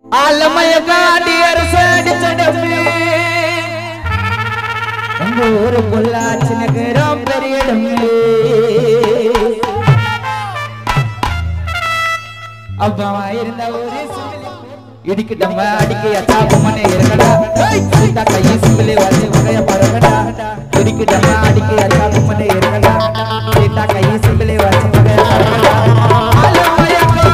ஆலமய காடி அரசடிச்சடமே உங்க ஊரு பொள்ளாச்சி நகரம் பெரிய இடமே அப்பா இருந்த ஒரு இடிக்கிட்டம்ப அடிக்கைய தாபமனே இருக்கடா சீதா கையை சிம்பிளே வந்து உடைய பரகடா இடிக்கிட்டம்ப அடிக்கைய தாபமனே இருக்கடா சீதா கையை சிம்பிளே வந்து உடைய பரகடா ஆலமய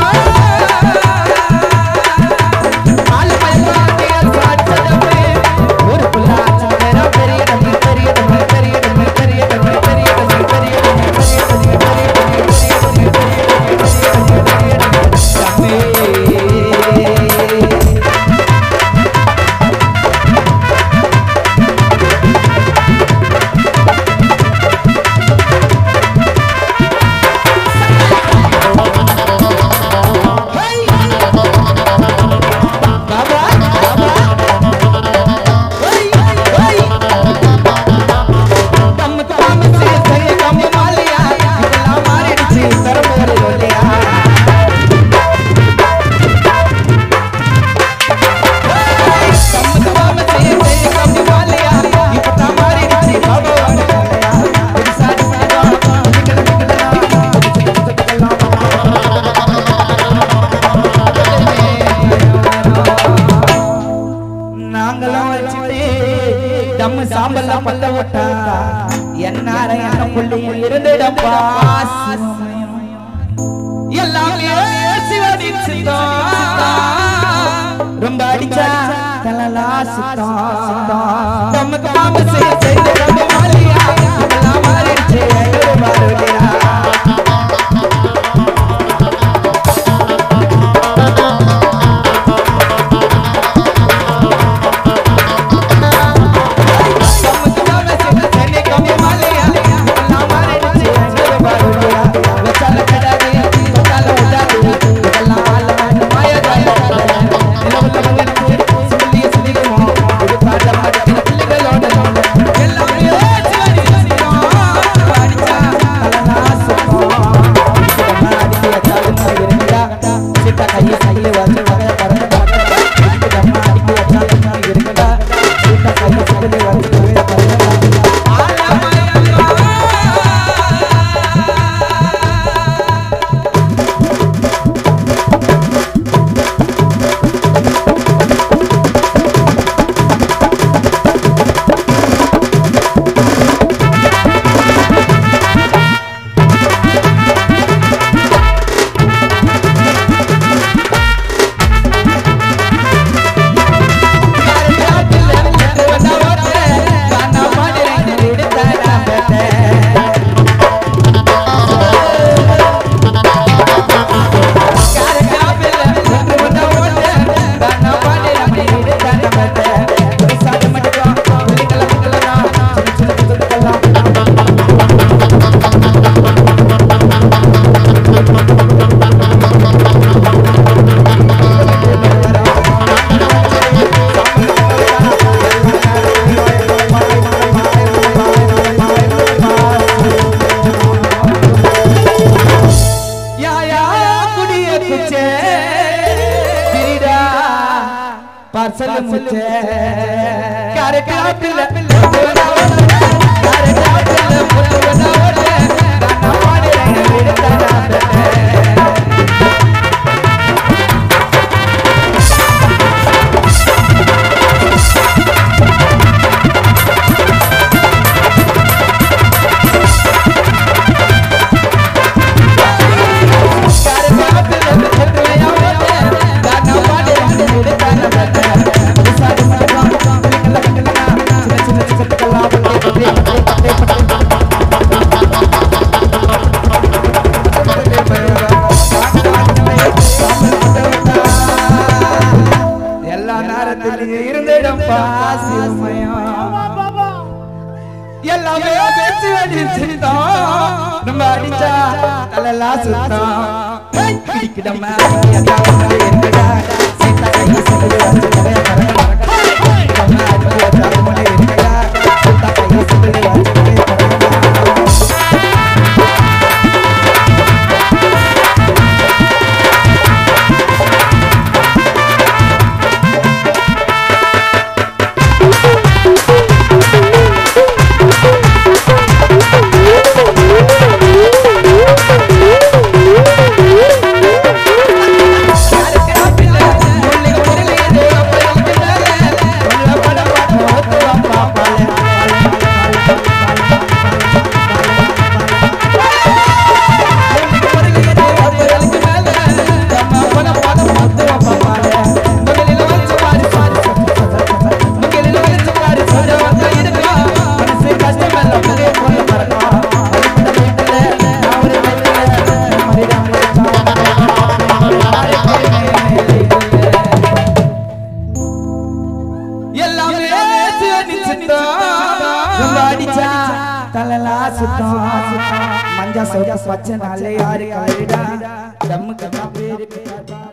நாங்களும் வச்சுட்டு தம்மு சாம்பல்ல பத்த விட்டா என்னார என்ன புள்ளியும் இருந்துடப்பா எல்லாமே சிவனின் சித்தம் ரொம்ப அடிச்சா தலலா சுத்தம் தம்முக்கு பாம்பு செய்ய செய்த ரொம்ப மாலியா இதெல்லாம் மாறிடுச்சு எங்களோட மாறுவியா கையை கையை வச்சு வகைய பறந்து பறந்து இதுக்கு நம்ம அடிக்க வச்சாலும் இருக்கடா சீட்டா கையை கையை வச்சு வகைய பறந்து யா யா குடிய குச்சே திரிடா பார்சல் முச்சே கார காப்பில கார காப்பில முத்துவனா ஓடே கானா பாடுறேன் விடுதானா எல்லா நேரத்திலும் இருந்திடம் பாசிமயம் எல்லாமே பேச்சு அடிச்சிருந்தோம் நம்ம அடிச்சா தலலா சுத்தம் பிடிக்கிடமா இருக்கடா சீதா கை சொல்லி வந்து நிறைய பறக்க நம்ம அடிக்க தரமுனை இருக்கடா சீதா கை சொல்லி வந்து நிறைய பறக்க சுத்தம் மஞ்சா சோக பச்சை நாளே யாரு கலடா தம்மு கதா பேரு